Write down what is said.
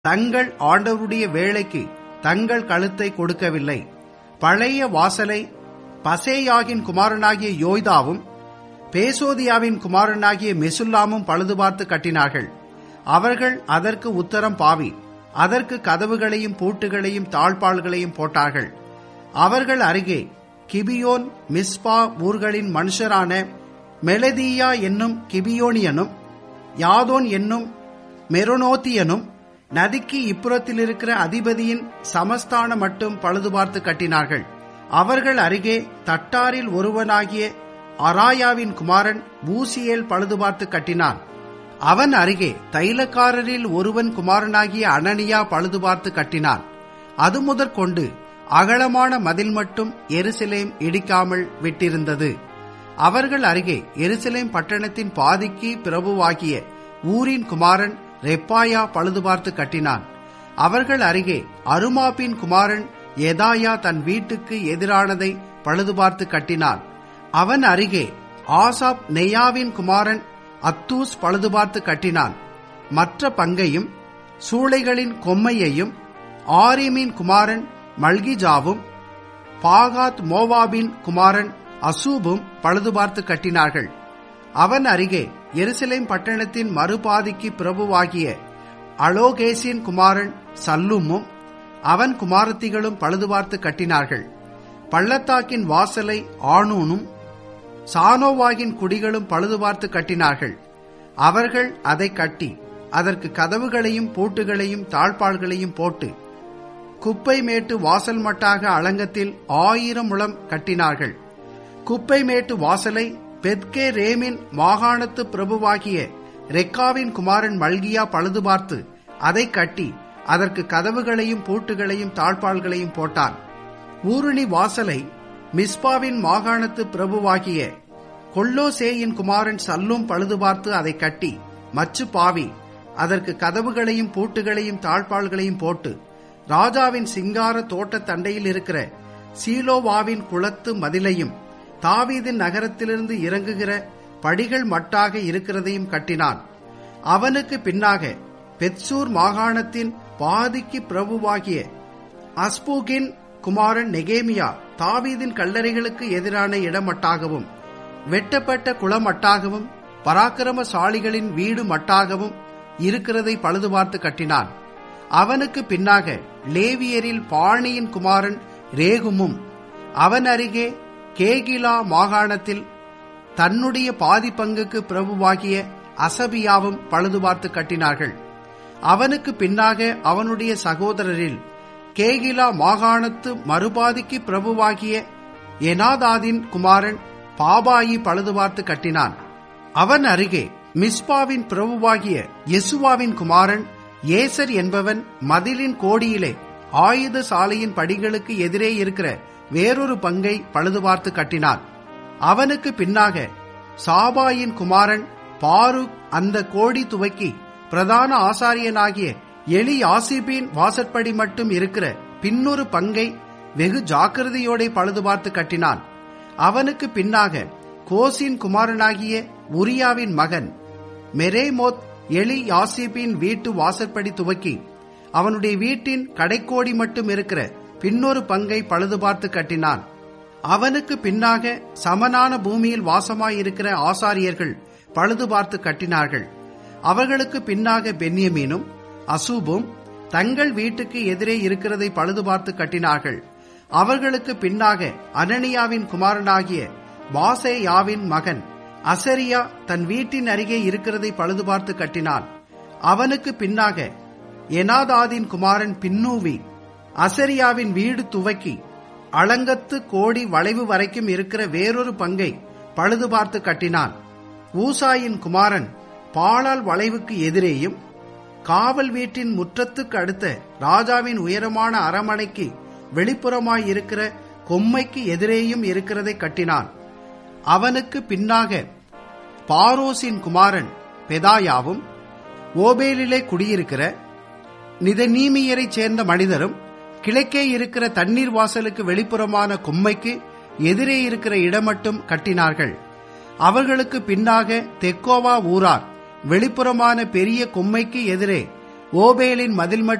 தங்கள் ஆண்டவருடைய வேலைக்கு தங்கள் கழுத்தை கொடுக்கவில்லை பழைய வாசலை பசேயாகின் குமாரனாகிய யோய்தாவும் பேசோதியாவின் குமாரனாகிய மெசுல்லாமும் பழுதுபார்த்து கட்டினார்கள் அவர்கள் அதற்கு உத்தரம் பாவி அதற்கு கதவுகளையும் பூட்டுகளையும் தாழ்பாள்களையும் போட்டார்கள் அவர்கள் அருகே கிபியோன் மிஸ்பா ஊர்களின் மனுஷரான மெலதியா என்னும் கிபியோனியனும் யாதோன் என்னும் மெரோனோத்தியனும் நதிக்கு இப்புறத்தில் இருக்கிற அதிபதியின் சமஸ்தான மட்டும் பழுதுபார்த்து கட்டினார்கள் அவர்கள் அருகே தட்டாரில் ஒருவனாகிய அராயாவின் குமாரன் பூசியேல் பழுதுபார்த்து கட்டினான் அவன் அருகே தைலக்காரரில் ஒருவன் குமாரனாகிய அனனியா பழுதுபார்த்து கட்டினான் அது முதற்கொண்டு அகலமான மதில் மட்டும் எருசலேம் இடிக்காமல் விட்டிருந்தது அவர்கள் அருகே எருசலேம் பட்டணத்தின் பாதிக்கு பிரபுவாகிய ஊரின் குமாரன் ரெப்பாயா பழுதுபார்த்து கட்டினான் அவர்கள் அருகே அருமாப்பின் குமாரன் எதாயா தன் வீட்டுக்கு எதிரானதை பழுதுபார்த்து கட்டினான் அவன் அருகே ஆசாப் நெய்யாவின் குமாரன் அத்தூஸ் பழுதுபார்த்து கட்டினான் மற்ற பங்கையும் சூளைகளின் கொம்மையையும் ஆரிமின் குமாரன் மல்கிஜாவும் பாகாத் மோவாபின் குமாரன் அசூபும் பழுதுபார்த்து கட்டினார்கள் அவன் அருகே எருசலேம் பட்டணத்தின் மறுபாதிக்கு பிரபுவாகிய அலோகேசின் குமாரன் சல்லுமும் அவன் குமாரத்திகளும் பழுதுபார்த்து கட்டினார்கள் பள்ளத்தாக்கின் வாசலை ஆணூனும் சானோவாகின் குடிகளும் பழுதுபார்த்து கட்டினார்கள் அவர்கள் அதை கட்டி அதற்கு கதவுகளையும் பூட்டுகளையும் தாழ்பாள்களையும் போட்டு குப்பை மேட்டு வாசல் மட்டாக அலங்கத்தில் ஆயிரம் முழம் கட்டினார்கள் குப்பை மேட்டு வாசலை பெத்கே ரேமின் மாகாணத்து பிரபுவாகிய ரெக்காவின் குமாரன் மல்கியா பழுதுபார்த்து அதை கட்டி அதற்கு கதவுகளையும் பூட்டுகளையும் தாழ்பாள்களையும் போட்டான் ஊருணி வாசலை மிஸ்பாவின் மாகாணத்து பிரபுவாகிய கொல்லோசேயின் குமாரன் சல்லும் பழுதுபார்த்து அதை கட்டி மச்சு பாவி அதற்கு கதவுகளையும் பூட்டுகளையும் தாழ்பாள்களையும் போட்டு ராஜாவின் சிங்கார தோட்ட தண்டையில் இருக்கிற சீலோவாவின் குளத்து மதிலையும் தாவீதின் நகரத்திலிருந்து இறங்குகிற படிகள் மட்டாக இருக்கிறதையும் கட்டினான் அவனுக்கு பின்னாக பெட்சூர் மாகாணத்தின் பாதிக்கு பிரபுவாகிய அஸ்பூகின் குமாரன் நெகேமியா தாவீதின் கல்லறைகளுக்கு எதிரான இடமட்டாகவும் வெட்டப்பட்ட குளமட்டாகவும் பராக்கிரமசாலிகளின் வீடு மட்டாகவும் இருக்கிறதை பழுதுபார்த்து கட்டினான் அவனுக்கு பின்னாக லேவியரில் பாணியின் குமாரன் ரேகுமும் அவன் அருகே கேகிலா மாகாணத்தில் தன்னுடைய பாதி பங்குக்கு பிரபுவாகிய அசபியாவும் பழுதுபார்த்து கட்டினார்கள் அவனுக்கு பின்னாக அவனுடைய சகோதரரில் கேகிலா மாகாணத்து மறுபாதிக்கு பிரபுவாகிய எனாதாதின் குமாரன் பாபாயி பழுதுபார்த்து கட்டினான் அவன் அருகே மிஸ்பாவின் பிரபுவாகிய யெசுவாவின் குமாரன் ஏசர் என்பவன் மதிலின் கோடியிலே ஆயுத சாலையின் படிகளுக்கு எதிரே இருக்கிற வேறொரு பங்கை பழுதுபார்த்து கட்டினான் அவனுக்கு பின்னாக சாபாயின் குமாரன் பாருக் அந்த கோடி துவக்கி பிரதான ஆசாரியனாகிய எலி ஆசிபின் வாசற்படி மட்டும் இருக்கிற பின்னொரு பங்கை வெகு ஜாக்கிரதையோட பழுதுபார்த்து கட்டினான் அவனுக்கு பின்னாக கோசின் குமாரனாகிய உரியாவின் மகன் மெரேமோத் எலி யாசிபின் வீட்டு வாசற்படி துவக்கி அவனுடைய வீட்டின் கடைக்கோடி மட்டும் இருக்கிற பின்னொரு பங்கை பழுதுபார்த்து கட்டினான் அவனுக்கு பின்னாக சமனான பூமியில் வாசமாயிருக்கிற ஆசாரியர்கள் பழுதுபார்த்து கட்டினார்கள் அவர்களுக்கு பின்னாக பென்யமீனும் அசூபும் தங்கள் வீட்டுக்கு எதிரே இருக்கிறதை பழுதுபார்த்து கட்டினார்கள் அவர்களுக்கு பின்னாக அனனியாவின் குமாரனாகிய பாசேயாவின் மகன் அசரியா தன் வீட்டின் அருகே இருக்கிறதை பழுதுபார்த்து கட்டினான் அவனுக்கு பின்னாக எனாதாதின் குமாரன் பின்னூவி அசரியாவின் வீடு துவக்கி அளங்கத்து கோடி வளைவு வரைக்கும் இருக்கிற வேறொரு பங்கை பழுதுபார்த்து கட்டினான் ஊசாயின் குமாரன் பாலால் வளைவுக்கு எதிரேயும் காவல் வீட்டின் முற்றத்துக்கு அடுத்த ராஜாவின் உயரமான அரமனைக்கு வெளிப்புறமாய் இருக்கிற கொம்மைக்கு எதிரேயும் இருக்கிறதை கட்டினான் அவனுக்கு பின்னாக பாரோசின் குமாரன் பெதாயாவும் ஓபேலிலே குடியிருக்கிற நிதநீமியரைச் சேர்ந்த மனிதரும் கிழக்கே இருக்கிற தண்ணீர் வாசலுக்கு வெளிப்புறமான கொம்மைக்கு எதிரே இருக்கிற இடமட்டும் கட்டினார்கள் அவர்களுக்கு பின்னாக தெக்கோவா ஊரார் வெளிப்புறமான பெரிய கொம்மைக்கு எதிரே ஓபேலின் மதில்